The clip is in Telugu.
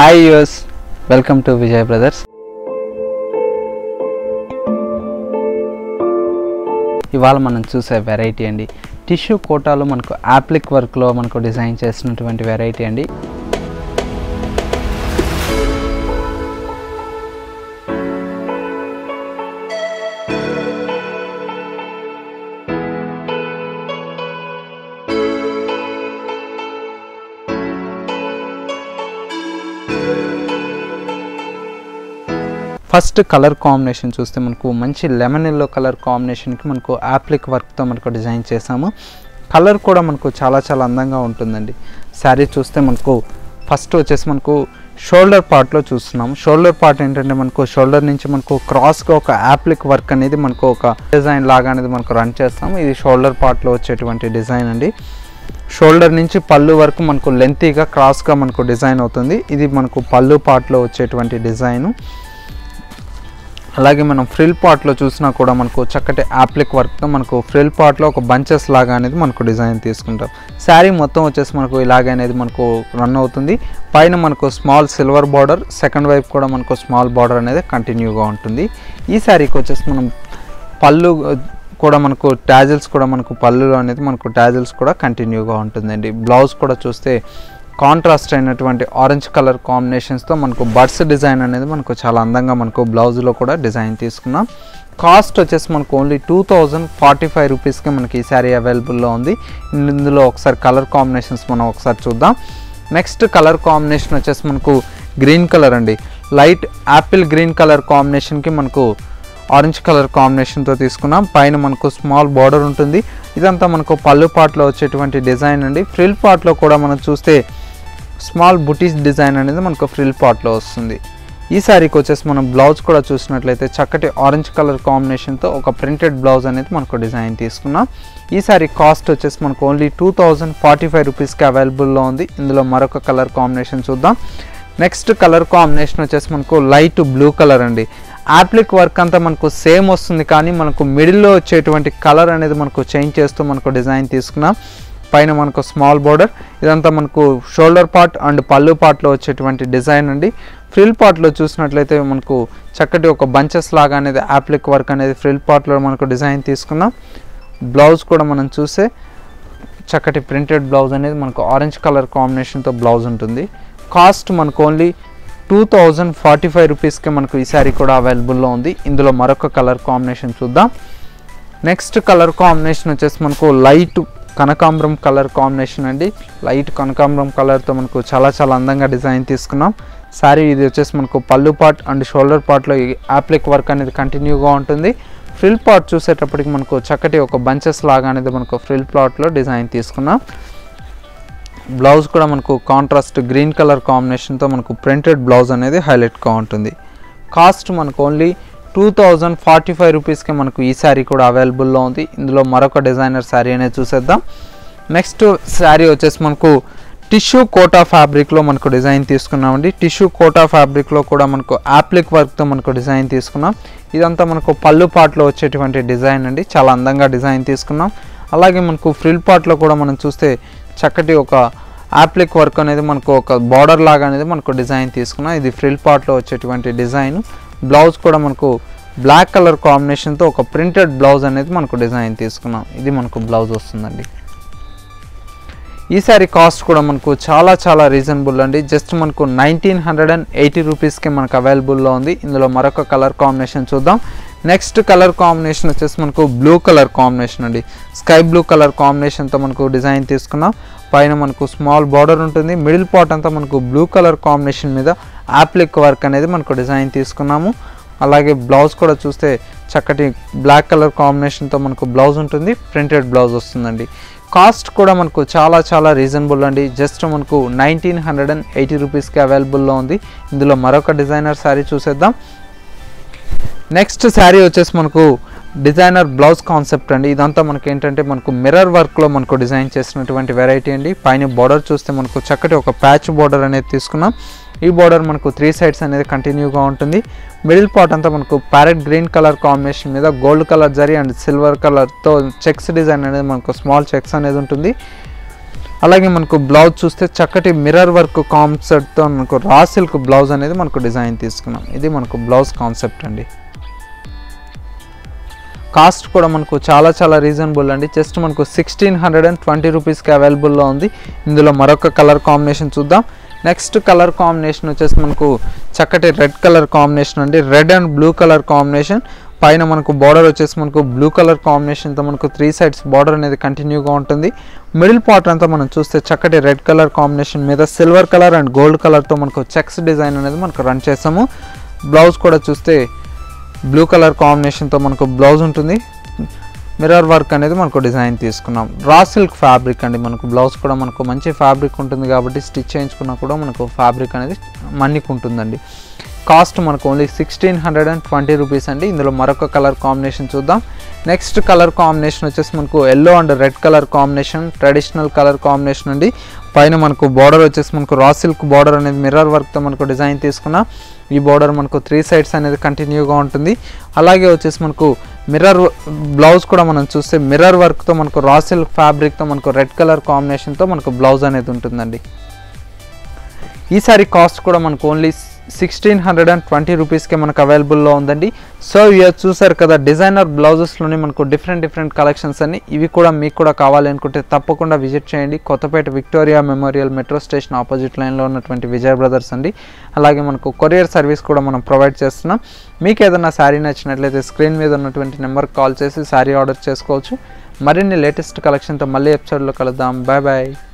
హాయ్ యూస్ వెల్కమ్ టు విజయ్ బ్రదర్స్ ఇవాళ మనం చూసే వెరైటీ అండి టిష్యూ కోటాలో మనకు యాప్లిక్ వర్క్లో మనకు డిజైన్ చేసినటువంటి వెరైటీ అండి ఫస్ట్ కలర్ కాంబినేషన్ చూస్తే మనకు మంచి లెమన్ ఎల్లో కలర్ కాంబినేషన్కి మనకు యాప్లిక్ వర్క్తో మనకు డిజైన్ చేసాము కలర్ కూడా మనకు చాలా చాలా అందంగా ఉంటుందండి శారీ చూస్తే మనకు ఫస్ట్ వచ్చేసి మనకు షోల్డర్ పార్ట్లో చూస్తున్నాం షోల్డర్ పార్ట్ ఏంటంటే మనకు షోల్డర్ నుంచి మనకు క్రాస్గా ఒక యాప్లిక్ వర్క్ అనేది మనకు ఒక డిజైన్ లాగా అనేది మనకు రన్ చేస్తాం ఇది షోల్డర్ పార్ట్లో వచ్చేటువంటి డిజైన్ అండి షోల్డర్ నుంచి పళ్ళు వరకు మనకు లెంతీగా క్రాస్గా మనకు డిజైన్ అవుతుంది ఇది మనకు పళ్ళు పార్ట్లో వచ్చేటువంటి డిజైను అలాగే మనం ఫ్రిల్ పార్ట్లో చూసినా కూడా మనకు చక్కటి యాప్లిక్ వర్క్తో మనకు ఫ్రిల్ పార్ట్లో ఒక బంచెస్ లాగా అనేది మనకు డిజైన్ తీసుకుంటాం శారీ మొత్తం వచ్చేసి మనకు ఇలాగే అనేది మనకు రన్ అవుతుంది పైన మనకు స్మాల్ సిల్వర్ బార్డర్ సెకండ్ వైపు కూడా మనకు స్మాల్ బార్డర్ అనేది కంటిన్యూగా ఉంటుంది ఈ శారీకి వచ్చేసి మనం పళ్ళు కూడా మనకు ట్యాజిల్స్ కూడా మనకు పళ్ళులో అనేది మనకు ట్యాజిల్స్ కూడా కంటిన్యూగా ఉంటుందండి బ్లౌజ్ కూడా చూస్తే కాంట్రాస్ట్ అయినటువంటి ఆరెంజ్ కలర్ కాంబినేషన్స్తో మనకు బర్డ్స్ డిజైన్ అనేది మనకు చాలా అందంగా మనకు బ్లౌజ్లో కూడా డిజైన్ తీసుకున్నాం కాస్ట్ వచ్చేసి మనకు only two thousand forty five రూపీస్కి మనకి ఈ శారీ అవైలబుల్లో ఉంది ఇందులో ఒకసారి కలర్ కాంబినేషన్స్ మనం ఒకసారి చూద్దాం నెక్స్ట్ కలర్ కాంబినేషన్ వచ్చేసి మనకు గ్రీన్ కలర్ అండి లైట్ యాపిల్ గ్రీన్ కలర్ కాంబినేషన్కి మనకు ఆరెంజ్ కలర్ కాంబినేషన్తో తీసుకున్నాం పైన మనకు స్మాల్ బార్డర్ ఉంటుంది ఇదంతా మనకు పళ్ళు పార్ట్లో వచ్చేటువంటి డిజైన్ అండి ఫ్రిల్ పార్ట్లో కూడా మనం చూస్తే స్మాల్ బుటీస్ డిజైన్ అనేది మనకు ఫ్రిల్ పార్ట్లో వస్తుంది ఈ శారీకి వచ్చేసి మనం బ్లౌజ్ కూడా చూసినట్లయితే చక్కటి ఆరెంజ్ కలర్ కాంబినేషన్తో ఒక ప్రింటెడ్ బ్లౌజ్ అనేది మనకు డిజైన్ తీసుకున్నాం ఈ శారీ కాస్ట్ వచ్చేసి మనకు only two thousand forty five రూపీస్కి అవైలబుల్లో ఉంది ఇందులో మరొక కలర్ కాంబినేషన్ చూద్దాం నెక్స్ట్ కలర్ కాంబినేషన్ వచ్చేసి మనకు లైట్ బ్లూ కలర్ అండి యాప్లిక్ వర్క్ అంతా మనకు సేమ్ వస్తుంది కానీ మనకు మిడిల్లో వచ్చేటువంటి కలర్ అనేది మనకు చేంజ్ చేస్తూ మనకు డిజైన్ తీసుకున్నాం పైన మనకు స్మాల్ బార్డర్ ఇదంతా మనకు షోల్డర్ పార్ట్ అండ్ పళ్ళు పార్ట్లో వచ్చేటువంటి డిజైన్ అండి ఫ్రిల్ పార్ట్లో చూసినట్లయితే మనకు చక్కటి ఒక బంచెస్ లాగా అనేది యాప్లిక్ వర్క్ అనేది ఫ్రిల్ పార్ట్లో మనకు డిజైన్ తీసుకున్నాం బ్లౌజ్ కూడా మనం చూస్తే చక్కటి ప్రింటెడ్ బ్లౌజ్ అనేది మనకు ఆరెంజ్ కలర్ కాంబినేషన్తో బ్లౌజ్ ఉంటుంది కాస్ట్ మనకు only two thousand forty five రూపీస్కి మనకు ఈ శారీ కూడా అవైలబుల్లో ఉంది ఇందులో మరొక కలర్ కాంబినేషన్ చూద్దాం నెక్స్ట్ కలర్ కాంబినేషన్ వచ్చేసి మనకు లైట్ కనకాంబరం కలర్ కాంబినేషన్ అండి లైట్ కనకాంబరం కలర్తో మనకు చాలా చాలా అందంగా డిజైన్ తీసుకున్నాం శారీ ఇది వచ్చేసి మనకు పళ్ళు పార్ట్ అండ్ షోల్డర్ పార్ట్లో ఈ యాప్లిక్ వర్క్ అనేది కంటిన్యూగా ఉంటుంది ఫ్రిల్ పార్ట్ చూసేటప్పటికి మనకు చక్కటి ఒక బంచెస్ లాగా అనేది మనకు ఫ్రిల్ ప్లాట్లో డిజైన్ తీసుకున్నాం బ్లౌజ్ కూడా మనకు కాంట్రాస్ట్ గ్రీన్ కలర్ కాంబినేషన్తో మనకు ప్రింటెడ్ బ్లౌజ్ అనేది హైలైట్గా ఉంటుంది కాస్ట్ మనకు only two thousand forty five రూపీస్కి మనకు ఈ శారీ కూడా అవైలబుల్లో ఉంది ఇందులో మరొక డిజైనర్ శారీ అనేది చూసేద్దాం నెక్స్ట్ శారీ వచ్చేసి మనకు టిష్యూ కోటా ఫ్యాబ్రిక్లో మనకు డిజైన్ తీసుకున్నామండి టిష్యూ కోటా ఫ్యాబ్రిక్లో కూడా మనకు యాప్లిక్ వర్క్తో మనకు డిజైన్ తీసుకున్నాం ఇదంతా మనకు పళ్ళు పార్ట్లో వచ్చేటువంటి డిజైన్ అండి చాలా అందంగా డిజైన్ తీసుకున్నాం అలాగే మనకు ఫ్రిల్ పార్ట్లో కూడా మనం చూస్తే చక్కటి ఒక యాప్లిక్ వర్క్ అనేది మనకు ఒక బార్డర్ లాగా అనేది మనకు డిజైన్ తీసుకున్నాం ఇది ఫ్రిల్ పార్ట్లో వచ్చేటువంటి డిజైన్ బ్లౌజ్ కూడా మనకు బ్లాక్ కలర్ కాంబినేషన్తో ఒక ప్రింటెడ్ బ్లౌజ్ అనేది మనకు డిజైన్ తీసుకున్నాం ఇది మనకు బ్లౌజ్ వస్తుందండి ఈ సారీ కాస్ట్ కూడా మనకు చాలా చాలా రీజనబుల్ అండి జస్ట్ మనకు నైన్టీన్ హండ్రెడ్ అండ్ ఎయిటీ రూపీస్కి మనకు అవైలబుల్లో ఉంది ఇందులో మరొక కలర్ కాంబినేషన్ చూద్దాం నెక్స్ట్ కలర్ కాంబినేషన్ వచ్చేసి మనకు బ్లూ కలర్ కాంబినేషన్ అండి స్కై బ్లూ కలర్ కాంబినేషన్తో మనకు డిజైన్ తీసుకున్నాం పైన మనకు స్మాల్ బార్డర్ ఉంటుంది మిడిల్ పార్ట్ అంతా మనకు బ్లూ కలర్ కాంబినేషన్ మీద యాప్లిక్ వర్క్ అనేది మనకు డిజైన్ తీసుకున్నాము అలాగే బ్లౌజ్ కూడా చూస్తే చక్కటి బ్లాక్ కలర్ కాంబినేషన్తో మనకు బ్లౌజ్ ఉంటుంది ప్రింటెడ్ బ్లౌజ్ వస్తుందండి కాస్ట్ కూడా మనకు చాలా చాలా రీజనబుల్ అండి జస్ట్ మనకు నైన్టీన్ హండ్రెడ్ అండ్ ఎయిటీ రూపీస్కి అవైలబుల్లో ఉంది ఇందులో మరొక డిజైనర్ శారీ చూసేద్దాం నెక్స్ట్ శారీ వచ్చేసి మనకు డిజైనర్ బ్లౌజ్ కాన్సెప్ట్ అండి ఇదంతా మనకి ఏంటంటే మనకు మిర్రర్ వర్క్లో మనకు డిజైన్ చేసినటువంటి వెరైటీ అండి పైన బార్డర్ చూస్తే మనకు చక్కటి ఒక ప్యాచ్ బార్డర్ అనేది తీసుకున్నాం ఈ బార్డర్ మనకు త్రీ సైడ్స్ అనేది కంటిన్యూగా ఉంటుంది మిడిల్ పార్ట్ అంతా మనకు ప్యారెట్ గ్రీన్ కలర్ కాంబినేషన్ మీద gold colour zari and silver కలర్తో చెక్స్ డిజైన్ అనేది మనకు స్మాల్ చెక్స్ అనేది ఉంటుంది అలాగే మనకు బ్లౌజ్ చూస్తే చక్కటి మిర్రర్ వర్క్ కాన్సెప్ట్తో మనకు రా సిల్క్ బ్లౌజ్ అనేది మనకు డిజైన్ తీసుకున్నాం ఇది మనకు బ్లౌజ్ కాన్సెప్ట్ అండి కాస్ట్ కూడా మనకు చాలా చాలా రీజనబుల్ అండి జస్ట్ మనకు సిక్స్టీన్ హండ్రెడ్ అండ్ ట్వంటీ రూపీస్కి అవైలబుల్లో ఉంది ఇందులో మరొక కలర్ కాంబినేషన్ చూద్దాం నెక్స్ట్ కలర్ కాంబినేషన్ వచ్చేసి మనకు చక్కటి రెడ్ కలర్ కాంబినేషన్ అండి red and blue colour combination పైన మనకు బార్డర్ వచ్చేసి మనకు బ్లూ కలర్ కాంబినేషన్తో మనకు త్రీ సైడ్స్ బార్డర్ అనేది కంటిన్యూగా ఉంటుంది మిడిల్ పార్ట్ అంతా మనం చూస్తే చక్కటి రెడ్ కలర్ కాంబినేషన్ మీద సిల్వర్ కలర్ అండ్ గోల్డ్ కలర్తో మనకు చెక్స్ డిజైన్ అనేది మనకు రన్ చేసాము బ్లౌజ్ కూడా చూస్తే బ్లూ కలర్ కాంబినేషన్తో మనకు బ్లౌజ్ ఉంటుంది మిర్రర్ వర్క్ అనేది మనకు డిజైన్ తీసుకున్నాం రా సిల్క్ ఫ్యాబ్రిక్ అండి మనకు బ్లౌజ్ కూడా మనకు మంచి ఫ్యాబ్రిక్ ఉంటుంది కాబట్టి స్టిచ్ చేయించుకున్నా కూడా మనకు ఫ్యాబ్రిక్ అనేది మన్నికు ఉంటుందండి కాస్ట్ మనకు only sixteen hundred and twenty rupees అండి ఇందులో మరొక కలర్ కాంబినేషన్ చూద్దాం నెక్స్ట్ కలర్ కాంబినేషన్ వచ్చేసి మనకు yellow and red colour combination traditional colour combination అండి పైన మనకు బార్డర్ వచ్చేసి మనకు రా సిల్క్ బార్డర్ అనేది మిర్రర్ వర్క్తో మనకు డిజైన్ తీసుకున్నాం ఈ బార్డర్ మనకు త్రీ సైడ్స్ అనేది కంటిన్యూగా ఉంటుంది అలాగే వచ్చేసి మనకు మిర్రర్ బ్లౌజ్ కూడా మనం చూస్తే మిర్రర్ వర్క్తో మనకు రా సిల్క్ ఫ్యాబ్రిక్తో మనకు రెడ్ కలర్ కాంబినేషన్తో మనకు బ్లౌజ్ అనేది ఉంటుందండి ఈ సారీ కాస్ట్ కూడా మనకు only sixteen hundred and twenty రూపీస్కే మనకు అవైలబుల్లో ఉందండి సో ఇవి చూసారు కదా డిజైనర్ బ్లౌజెస్లోనే మనకు డిఫరెంట్ డిఫరెంట్ కలెక్షన్స్ అన్ని ఇవి కూడా మీకు కూడా కావాలి అనుకుంటే తప్పకుండా విజిట్ చేయండి Kothapet Victoria memorial metro station opposite లైన్లో ఉన్నటువంటి విజయ్ బ్రదర్స్ అండి అలాగే మనకు కొరియర్ సర్వీస్ కూడా మనం ప్రొవైడ్ చేస్తున్నాం మీకు ఏదైనా శారీ నచ్చినట్లయితే స్క్రీన్ మీద ఉన్నటువంటి నెంబర్కి కాల్ చేసి శారీ ఆర్డర్ చేసుకోవచ్చు మరిన్ని లేటెస్ట్ కలెక్షన్తో మళ్ళీ ఎపిసోడ్లో కలుద్దాం బాయ్ బాయ్